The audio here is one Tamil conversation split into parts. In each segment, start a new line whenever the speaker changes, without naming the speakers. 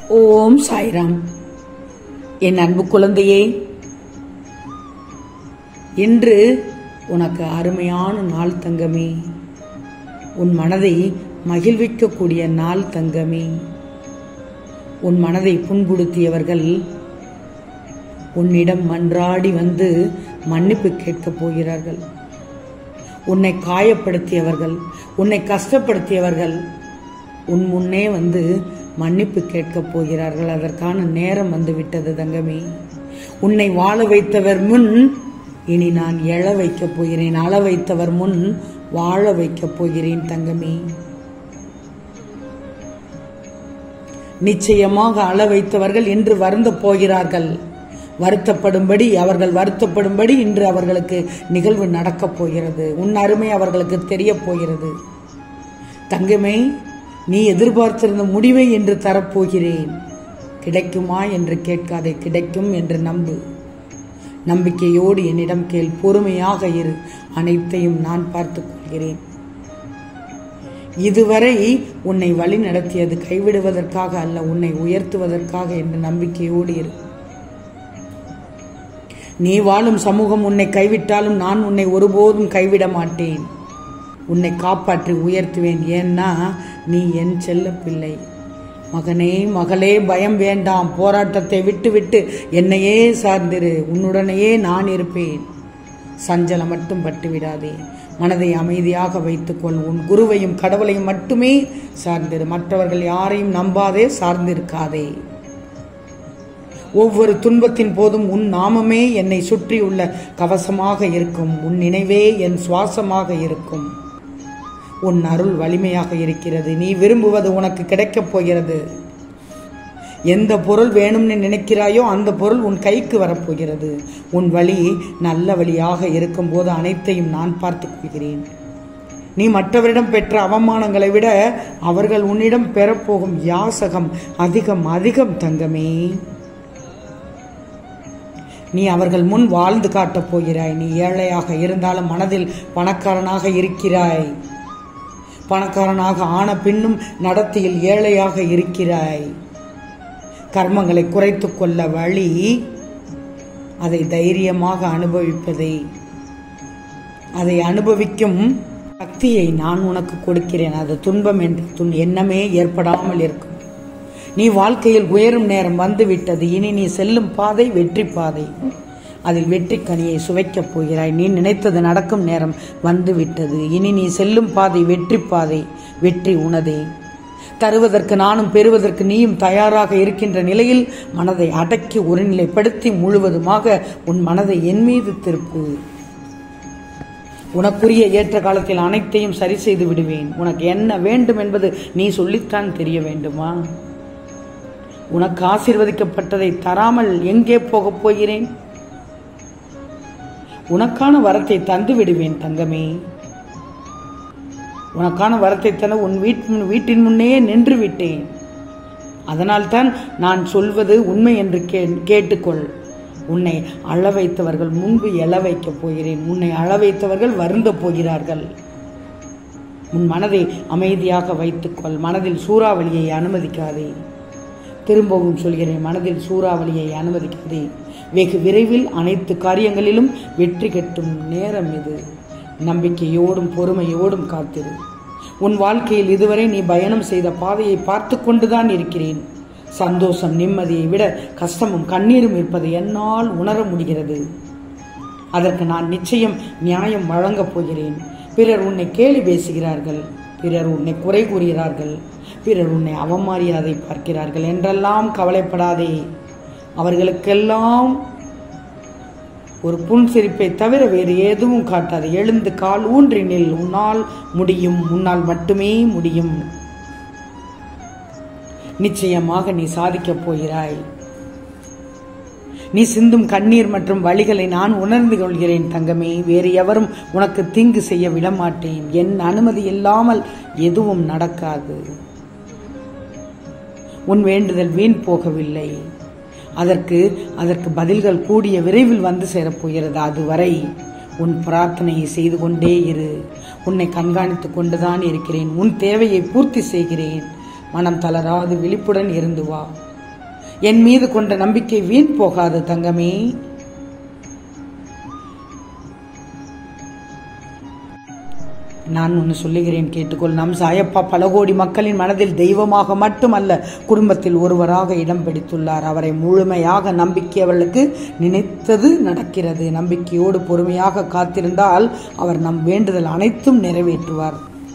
ஓம் சாய்ராம் என் அன்பு குழந்தையே இன்று உனக்கு அருமையான நாள் தங்கமே உன் மனதை மகிழ்விக்கக்கூடிய நாள் தங்கமே உன் மனதை புண்படுத்தியவர்கள் உன்னிடம் மன்றாடி வந்து மன்னிப்பு கேட்கப் போகிறார்கள் உன்னை காயப்படுத்தியவர்கள் உன்னை கஷ்டப்படுத்தியவர்கள் உன் முன்னே வந்து மன்னிப்பு கேட்கப் போகிறார்கள் அதற்கான நேரம் வந்து விட்டது தங்கமே உன்னை வாழ வைத்தவர் முன் இனி நான் எழ வைக்கப் போகிறேன் அழ வைத்தவர் முன் வாழ வைக்கப் போகிறேன் தங்கமே நிச்சயமாக அழ வைத்தவர்கள் இன்று வருந்த போகிறார்கள் வருத்தப்படும்படி அவர்கள் வருத்தப்படும்படி இன்று அவர்களுக்கு நிகழ்வு நடக்கப் போகிறது உன் அருமை அவர்களுக்கு தெரியப் போகிறது தங்கமே நீ எதிர்பார்த்திருந்த முடிவை என்று தரப்போகிறேன் கிடைக்குமா என்று கேட்காதே கிடைக்கும் என்று நம்பு நம்பிக்கையோடு என்னிடம் கேள் பொறுமையாக இரு அனைத்தையும் நான் பார்த்துக் கொள்கிறேன் இதுவரை உன்னை வழி நடத்தியது கைவிடுவதற்காக அல்ல உன்னை உயர்த்துவதற்காக என்ற நம்பிக்கையோடு இரு நீ வாழும் சமூகம் உன்னை கைவிட்டாலும் நான் உன்னை ஒருபோதும் கைவிட மாட்டேன் உன்னை காப்பாற்றி உயர்த்துவேன் ஏன்னா நீ என் செல்ல பிள்ளை மகனே மகளே பயம் வேண்டாம் போராட்டத்தை விட்டு விட்டு என்னையே சார்ந்திரு உன்னுடனேயே நான் இருப்பேன் சஞ்சலம் மட்டும் பட்டு விடாதே மனதை அமைதியாக வைத்துக்கொள் உன் குருவையும் கடவுளையும் மட்டுமே சார்ந்திரு மற்றவர்கள் யாரையும் நம்பாதே சார்ந்திருக்காதே ஒவ்வொரு துன்பத்தின் போதும் உன் நாமமே என்னை சுற்றியுள்ள கவசமாக இருக்கும் உன் நினைவே என் சுவாசமாக இருக்கும் உன் அருள் வலிமையாக இருக்கிறது நீ விரும்புவது உனக்கு கிடைக்கப் போகிறது எந்த பொருள் வேணும்னு நினைக்கிறாயோ அந்த பொருள் உன் கைக்கு வரப்போகிறது உன் வழி நல்ல வழியாக இருக்கும்போது அனைத்தையும் நான் பார்த்துக் கொள்கிறேன் நீ மற்றவரிடம் பெற்ற அவமானங்களை விட அவர்கள் உன்னிடம் பெறப்போகும் யாசகம் அதிகம் அதிகம் தங்கமே நீ அவர்கள் முன் வாழ்ந்து காட்டப் போகிறாய் நீ ஏழையாக இருந்தாலும் மனதில் பணக்காரனாக இருக்கிறாய் பணக்காரனாக ஆன பின்னும் நடத்தையில் ஏழையாக இருக்கிறாய் கர்மங்களை குறைத்து கொள்ள வழி அதை தைரியமாக அனுபவிப்பதை அதை அனுபவிக்கும் சக்தியை நான் உனக்கு கொடுக்கிறேன் அது துன்பம் என்ற துன் எண்ணமே ஏற்படாமல் இருக்கும் நீ வாழ்க்கையில் உயரும் நேரம் வந்துவிட்டது இனி நீ செல்லும் பாதை வெற்றி பாதை அதில் வெற்றி கனியை சுவைக்கப் போகிறாய் நீ நினைத்தது நடக்கும் நேரம் வந்துவிட்டது இனி நீ செல்லும் பாதை வெற்றி பாதை வெற்றி உனதே தருவதற்கு நானும் பெறுவதற்கு நீயும் தயாராக இருக்கின்ற நிலையில் மனதை அடக்கி ஒருநிலைப்படுத்தி முழுவதுமாக உன் மனதை என் மீது திருப்பு உனக்குரிய ஏற்ற காலத்தில் அனைத்தையும் சரி செய்து விடுவேன் உனக்கு என்ன வேண்டும் என்பது நீ சொல்லித்தான் தெரிய வேண்டுமா உனக்கு ஆசீர்வதிக்கப்பட்டதை தராமல் எங்கே போகப் போகிறேன் உனக்கான வரத்தை தந்து விடுவேன் தங்கமே உனக்கான வரத்தை தந்து உன் வீட்டின் வீட்டின் முன்னே நின்று விட்டேன் அதனால்தான் நான் சொல்வது உண்மை என்று கே கேட்டுக்கொள் உன்னை அழ வைத்தவர்கள் முன்பு எழ வைக்கப் போகிறேன் உன்னை அழ வைத்தவர்கள் வருந்த போகிறார்கள் உன் மனதை அமைதியாக வைத்துக்கொள் மனதில் சூறாவளியை அனுமதிக்காதே திரும்பவும் சொல்கிறேன் மனதில் சூறாவளியை அனுமதிக்காதே வெகு விரைவில் அனைத்து காரியங்களிலும் வெற்றி கட்டும் நேரம் இது நம்பிக்கையோடும் பொறுமையோடும் காத்திரு உன் வாழ்க்கையில் இதுவரை நீ பயணம் செய்த பாதையை பார்த்து கொண்டுதான் இருக்கிறேன் சந்தோஷம் நிம்மதியை விட கஷ்டமும் கண்ணீரும் இருப்பதை என்னால் உணர முடிகிறது அதற்கு நான் நிச்சயம் நியாயம் வழங்கப் போகிறேன் பிறர் உன்னை கேலி பேசுகிறார்கள் பிறர் உன்னை குறை கூறுகிறார்கள் பிறர் உன்னை அவமரியாதை பார்க்கிறார்கள் என்றெல்லாம் கவலைப்படாதே அவர்களுக்கெல்லாம் ஒரு புன்சிரிப்பை தவிர வேறு எதுவும் காட்டாது எழுந்து கால் ஊன்றி நில் உன்னால் முடியும் உன்னால் மட்டுமே முடியும் நிச்சயமாக நீ சாதிக்கப் போகிறாய் நீ சிந்தும் கண்ணீர் மற்றும் வழிகளை நான் உணர்ந்து கொள்கிறேன் தங்கமே வேறு எவரும் உனக்கு தீங்கு செய்ய விடமாட்டேன் என் அனுமதி இல்லாமல் எதுவும் நடக்காது உன் வேண்டுதல் வீண் போகவில்லை அதற்கு அதற்கு பதில்கள் கூடிய விரைவில் வந்து சேரப்போகிறது அதுவரை உன் பிரார்த்தனையை செய்து கொண்டே இரு உன்னை கண்காணித்துக் கொண்டுதான் இருக்கிறேன் உன் தேவையை பூர்த்தி செய்கிறேன் மனம் தளராது விழிப்புடன் இருந்து வா என் மீது கொண்ட நம்பிக்கை வீண் போகாது தங்கமே நான் ஒன்று சொல்லுகிறேன் கேட்டுக்கொள் நம் சாயப்பா பல கோடி மக்களின் மனதில் தெய்வமாக மட்டுமல்ல குடும்பத்தில் ஒருவராக இடம் பிடித்துள்ளார் அவரை முழுமையாக நம்பிக்கையவர்களுக்கு நினைத்தது நடக்கிறது நம்பிக்கையோடு பொறுமையாக காத்திருந்தால் அவர் நம் வேண்டுதல் அனைத்தும் நிறைவேற்றுவார்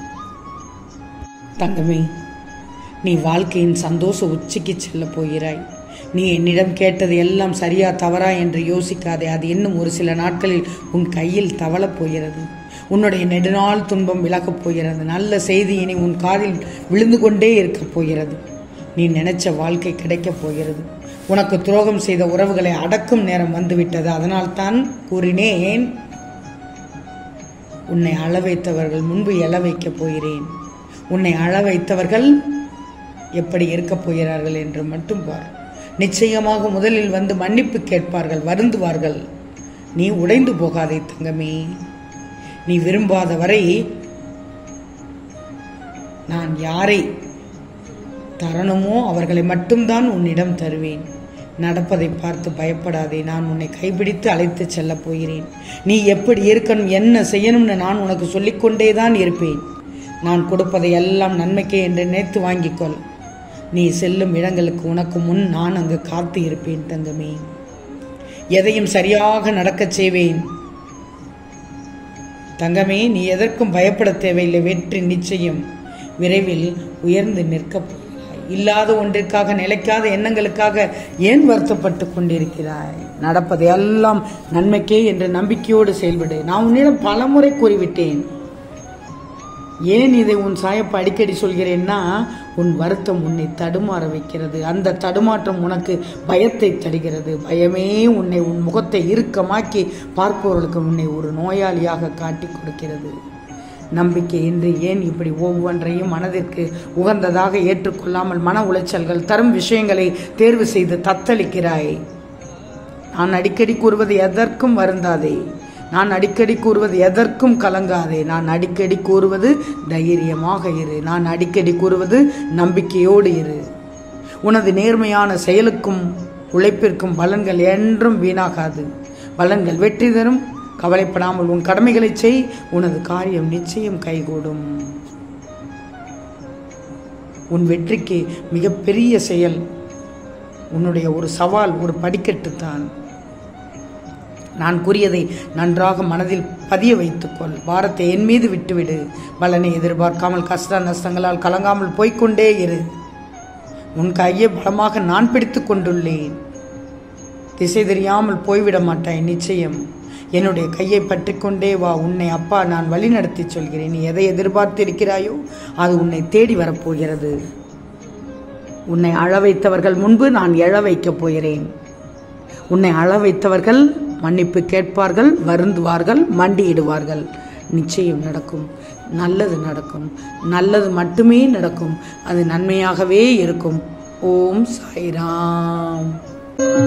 தங்கமே நீ வாழ்க்கையின் சந்தோஷ உச்சிக்கு செல்ல போகிறாய் நீ என்னிடம் கேட்டது எல்லாம் சரியா தவறா என்று யோசிக்காதே அது இன்னும் ஒரு சில நாட்களில் உன் கையில் தவளப் போகிறது உன்னுடைய நெடுநாள் துன்பம் விலகப் போகிறது நல்ல செய்தி இனி உன் காதில் விழுந்து கொண்டே இருக்கப் போகிறது நீ நினைச்ச வாழ்க்கை கிடைக்கப் போகிறது உனக்கு துரோகம் செய்த உறவுகளை அடக்கும் நேரம் வந்துவிட்டது அதனால்தான் கூறினேன் உன்னை அழ வைத்தவர்கள் முன்பு எழ வைக்கப் போகிறேன் உன்னை அழ வைத்தவர்கள் எப்படி இருக்கப் போகிறார்கள் என்று மட்டும் பார் நிச்சயமாக முதலில் வந்து மன்னிப்பு கேட்பார்கள் வருந்துவார்கள் நீ உடைந்து போகாதே தங்கமே நீ விரும்பாத வரை நான் யாரை தரணுமோ அவர்களை மட்டும்தான் உன்னிடம் தருவேன் நடப்பதை பார்த்து பயப்படாதே நான் உன்னை கைப்பிடித்து அழைத்து செல்லப் போகிறேன் நீ எப்படி இருக்கணும் என்ன செய்யணும்னு நான் உனக்கு சொல்லிக்கொண்டே தான் இருப்பேன் நான் கொடுப்பதை எல்லாம் நன்மைக்கே என்று நினைத்து வாங்கிக்கொள் நீ செல்லும் இடங்களுக்கு உனக்கு முன் நான் அங்கு காத்து இருப்பேன் தங்கமே எதையும் சரியாக நடக்கச் செய்வேன் தங்கமே நீ எதற்கும் பயப்பட தேவையில்லை வெற்றி நிச்சயம் விரைவில் உயர்ந்து நிற்கப் போகிறாய் இல்லாத ஒன்றிற்காக நிலைக்காத எண்ணங்களுக்காக ஏன் வருத்தப்பட்டு கொண்டிருக்கிறாய் நடப்பது எல்லாம் நன்மைக்கே என்ற நம்பிக்கையோடு செயல்படு நான் உன்னிடம் பலமுறை கூறிவிட்டேன் ஏன் இதை உன் சாயப்பா அடிக்கடி சொல்கிறேன்னா உன் வருத்தம் உன்னை தடுமாற வைக்கிறது அந்த தடுமாற்றம் உனக்கு பயத்தை தருகிறது பயமே உன்னை உன் முகத்தை இறுக்கமாக்கி பார்ப்பவர்களுக்கு உன்னை ஒரு நோயாளியாக காட்டி கொடுக்கிறது நம்பிக்கை இன்றி ஏன் இப்படி ஒவ்வொன்றையும் மனதிற்கு உகந்ததாக ஏற்றுக்கொள்ளாமல் மன உளைச்சல்கள் தரும் விஷயங்களை தேர்வு செய்து தத்தளிக்கிறாய் நான் அடிக்கடி கூறுவது எதற்கும் வருந்தாதே நான் அடிக்கடி கூறுவது எதற்கும் கலங்காதே நான் அடிக்கடி கூறுவது தைரியமாக இரு நான் அடிக்கடி கூறுவது நம்பிக்கையோடு இரு உனது நேர்மையான செயலுக்கும் உழைப்பிற்கும் பலன்கள் என்றும் வீணாகாது பலன்கள் வெற்றி தரும் கவலைப்படாமல் உன் கடமைகளை செய் உனது காரியம் நிச்சயம் கைகூடும் உன் வெற்றிக்கு மிகப்பெரிய செயல் உன்னுடைய ஒரு சவால் ஒரு படிக்கட்டு தான் நான் கூறியதை நன்றாக மனதில் பதிய வைத்துக்கொள் பாரத்தை என் மீது விட்டுவிடு பலனை எதிர்பார்க்காமல் கஷ்ட நஷ்டங்களால் கலங்காமல் போய்க்கொண்டே இரு உன் கையை பலமாக நான் பிடித்து கொண்டுள்ளேன் திசை தெரியாமல் போய்விட மாட்டாய் நிச்சயம் என்னுடைய கையை பற்றிக்கொண்டே வா உன்னை அப்பா நான் வழி நடத்தி சொல்கிறேன் நீ எதை எதிர்பார்த்து இருக்கிறாயோ அது உன்னை தேடி வரப்போகிறது உன்னை அழ வைத்தவர்கள் முன்பு நான் எழ வைக்கப் போகிறேன் உன்னை அழ வைத்தவர்கள் மன்னிப்பு கேட்பார்கள் வருந்துவார்கள் மண்டியிடுவார்கள் நிச்சயம் நடக்கும் நல்லது நடக்கும் நல்லது மட்டுமே நடக்கும் அது நன்மையாகவே இருக்கும் ஓம் சாய்ராம்